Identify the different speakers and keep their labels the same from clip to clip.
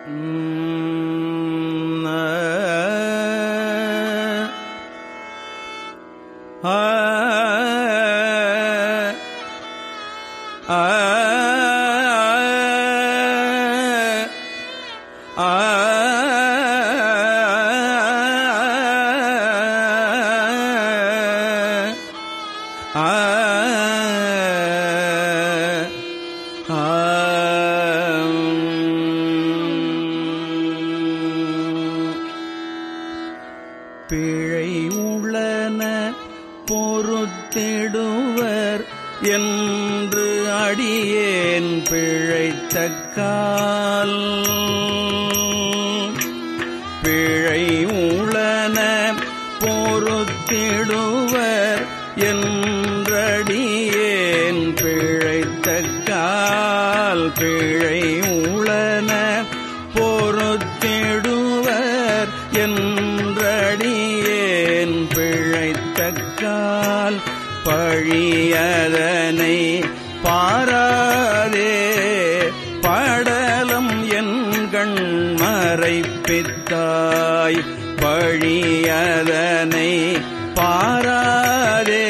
Speaker 1: உம், ஆ, ஆ, ஆ, ஆ, பிழை உளன பொறுத்திடுவர் என்று அடியேன் பிழைத்தக்கால் பிழை உளன பொறுத்திடுவர் என்றடியேன் பிழைத்தக்கால் பிழை உளன பொறுத்திடுவர் என்றடியேன் பிழைத்தக்கால் பழியதனை பாராதே படலம் என் கண் மறைப்பித்தாய் பழியதனை பாராதே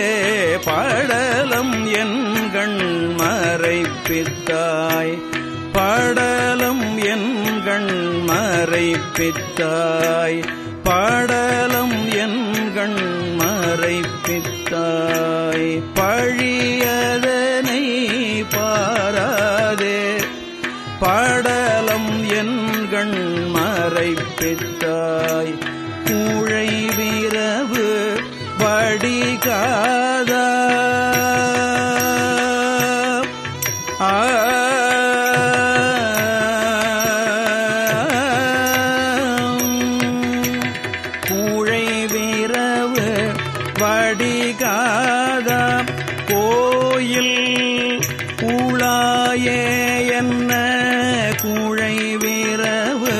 Speaker 1: படலம் என் கண் மறைப்பித்தாய் படலம் என் கண் மறைப்பித்தாய் படலம் என் கண் மறைப்பித்தாய் பழியதனை பாராதே படலம் என் கண் மறைப்பித்தாய் கூழை வீரவு வடிகாதா ஆ கூழை வீரவு வடிகாத கோயில் ஊழாயே என்ன கூழை வீரவு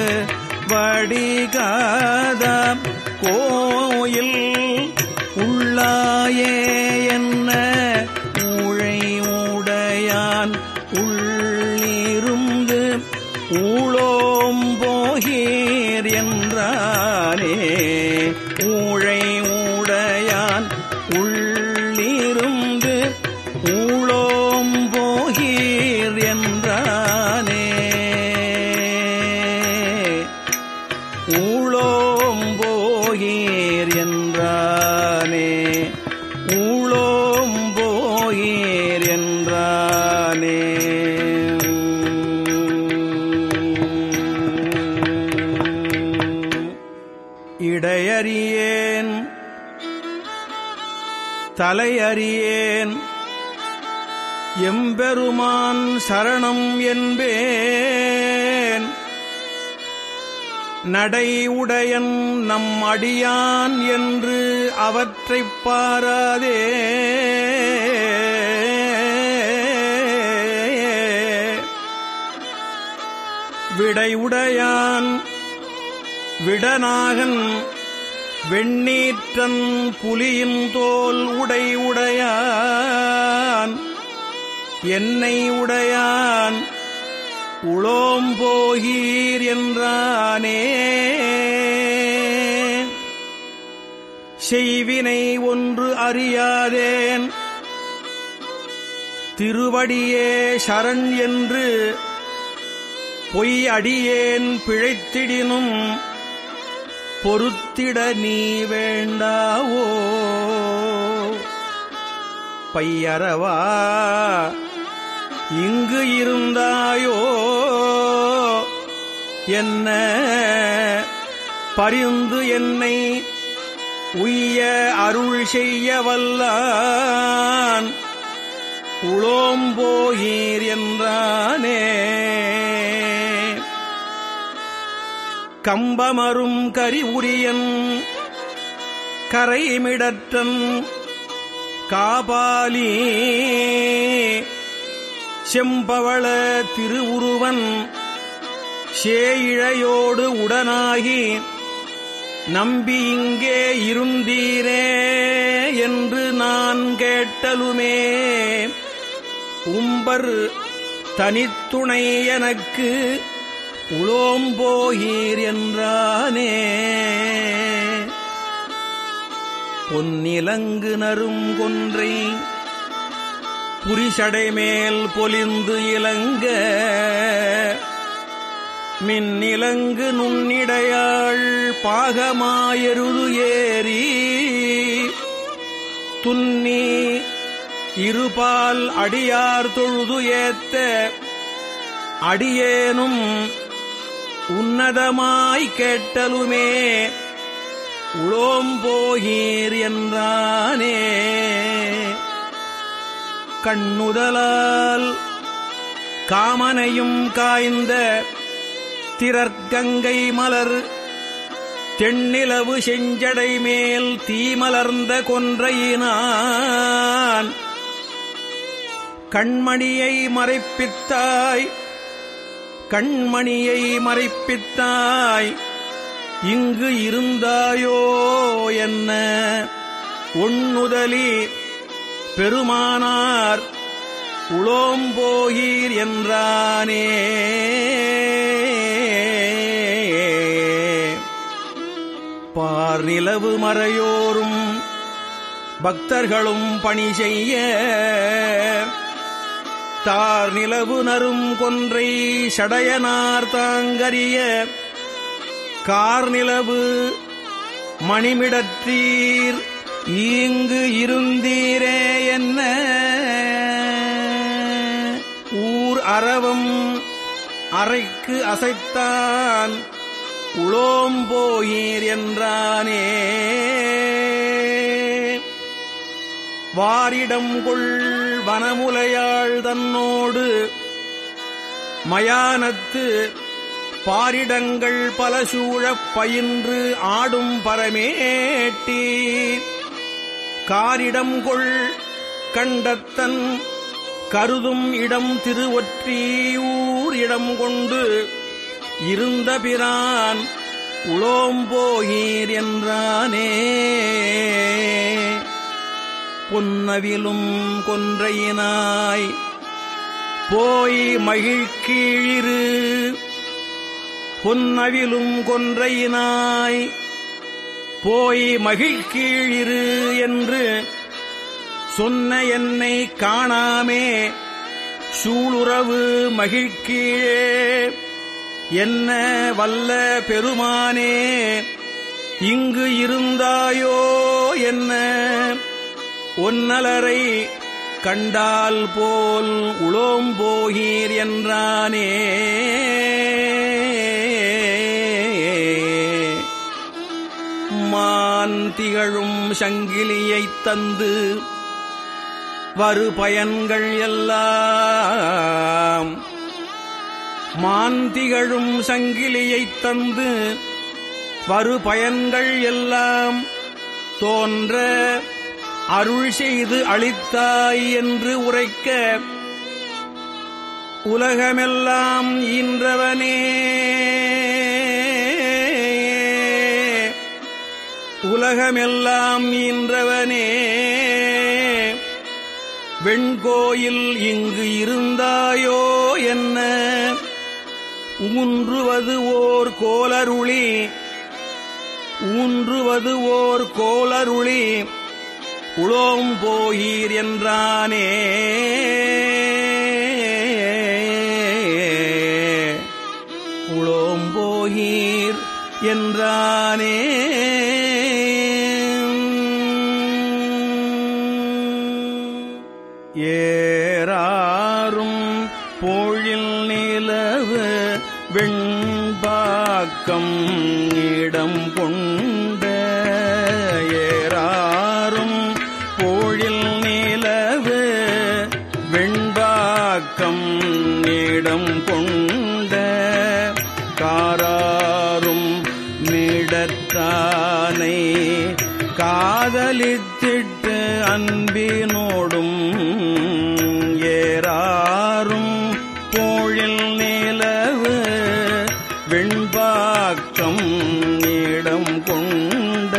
Speaker 1: வடிகாத கோயில் உள்ளாயே என்ன ஊழை உடையான் உள்ளிருந்து ஊழோம் போகீர் என்றானே ஊழை உடையான் உள்ளிருந்து ஊழோம் போகீர் என்றானே ஊழோம் போகீர் என்றானே ஊழோம் போகீர் என்றானே இடையறியேன் தலையறியேன் எம்பெருமான் சரணம் என்பேன் நடை உடையன் நம் அடியான் என்று அவற்றைப் பாராதே விடையுடையான் விடநாகன் வெண்ணீற்றன் புலியின் தோல் உடை உடையான் என்னை உடையான் உளோம் போகீர் என்றானே செய்வினை ஒன்று அறியாதேன் திருவடியே சரண் என்று பொய் அடியேன் பிழைத்திடினும் பொருத்திட நீ வேண்டாவோ பையரவா இங்கு இருந்தாயோ என்ன பரிந்து என்னை உய்ய அருள் செய்ய வல்லான் உளோம்போகீர் என்றானே கம்பமரும் கரி உரியன் கரைமிடற்றன் காபாலி செம்பவள திருவுருவன் சேயிழையோடு உடனாகி நம்பி இங்கே இருந்தீரே என்று நான் கேட்டலுமே உம்பர் தனித்துணை எனக்கு உளோம்போகீர் என்றானே பொன்னிலங்கு நரும் கொன்றை புரிசடை மேல் பொலிந்து இலங்க மின்னிலங்கு நுண்ணிடையாள் பாகமாயருது ஏறி துன்னி இருபால் அடியார் தொழுது ஏத்த அடியேனும் உன்னதமாய் கேட்டலுமே உளோம்போகீர் என்றானே கண்ணுதலால் காமனையும் காய்ந்த திரற்கங்கை மலர் தென்னிலவு செஞ்சடை மேல் தீமலர்ந்த கொன்றையினான் கண்மணியை மறைப்பித்தாய் கண்மணியை மறைப்பித்தாய் இங்கு இருந்தாயோ என்ன ஒண்ணுதலி பெருமானார் உளோம்போகீர் என்றானே பார்நிலவு மறையோரும் பக்தர்களும் பணி செய்ய தார் நிலவு நரும் கொன்றை சடையனார் தாங்கரிய கார்நிலவு மணிமிடத்தீர் இங்கு இருந்தீரே என்ன ஊர் அறவம் அறைக்கு அசைத்தான் உளோம்போயீர் என்றானே வாரிடம் கொள் வனமுலையாள் தன்னோடு மயானத்து பாரிடங்கள் பல சூழப் பயின்று ஆடும் பரமேட்டி காரிடம் கொள் கண்டத்தன் கருதும் இடம் திருவொற்றியூர் இடம் கொண்டு இருந்த பிரான் உளோம்போகீர் என்றானே பொன்னவிலும் கொன்றையினாய் போய் மகிழ்கீழிரு பொன்னவிலும் கொன்றையினாய் போய் மகிழ்கீழிரு என்று சொன்ன என்னை காணாமே சூளுறவு மகிழ்கீழே என்ன வல்ல பெருமானே இங்கு இருந்தாயோ என்ன ஒன்னலரை கண்டால் போல் உளோம்போகீர் என்றானே மான் திகழும் சங்கிலியைத் தந்து வரு பயன்கள் எல்லாம் மாந்திகழும் சங்கிலியைத் தந்து வரு பயன்கள் எல்லாம் தோன்ற அருள் செய்து அளித்தாய் என்று உரைக்க உலகமெல்லாம் ஈன்றவனே உலகமெல்லாம் ஈன்றவனே வெண்கோயில் இங்கு இருந்தாயோ என்ன ஊன்றுவது ஓர் கோலருளி ஊன்றுவது ஓர் கோலருளி உளோம் போயீர் என்றானே உளோம் போயீர் என்றானே ஏறாரும் பொழில் நிலவு வெண்பாக்கம் இடம் கொண்ட ஏறாரும் பொழில் நிலவு வெண்பாக்கம் இடம் கொண்ட காராரும் மிடத்தானை காதலித்திட்டு அன்பினோடும் ஏறாரும் போழில் நிலவு வெண்பாக்கம் இடம் கொண்ட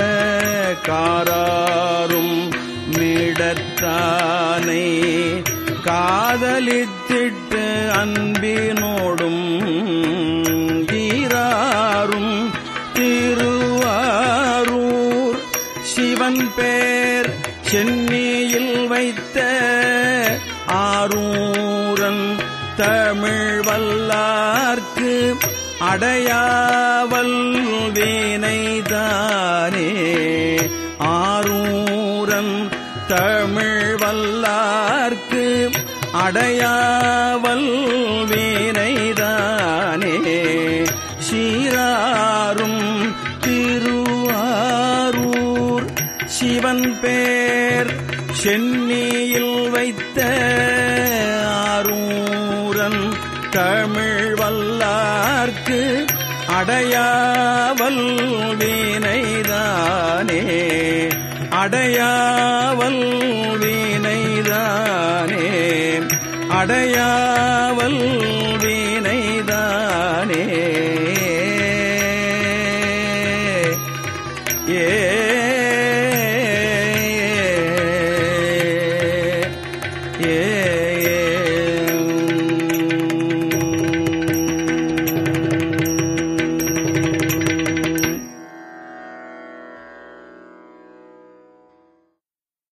Speaker 1: காராரும் மிடத்தானை காதலித்திட்டு அன்பினோடும் தமிழ் வல்லார்க்கு அடையாவல் வீனைதானே ஆரூரன் தமிழ் வல்லார்க்கு அடையாவல் வீனைதானே சீராரும் திருவாரூர் சிவன் பேர் சென்னியில் வைத்த ஆரூரன் தமிழ் வல்லார்க்கு அடையாவல் வீனைதானே அடையாவல் வீனைதானே அடையாவல் வீனைதானே ஏ ஏ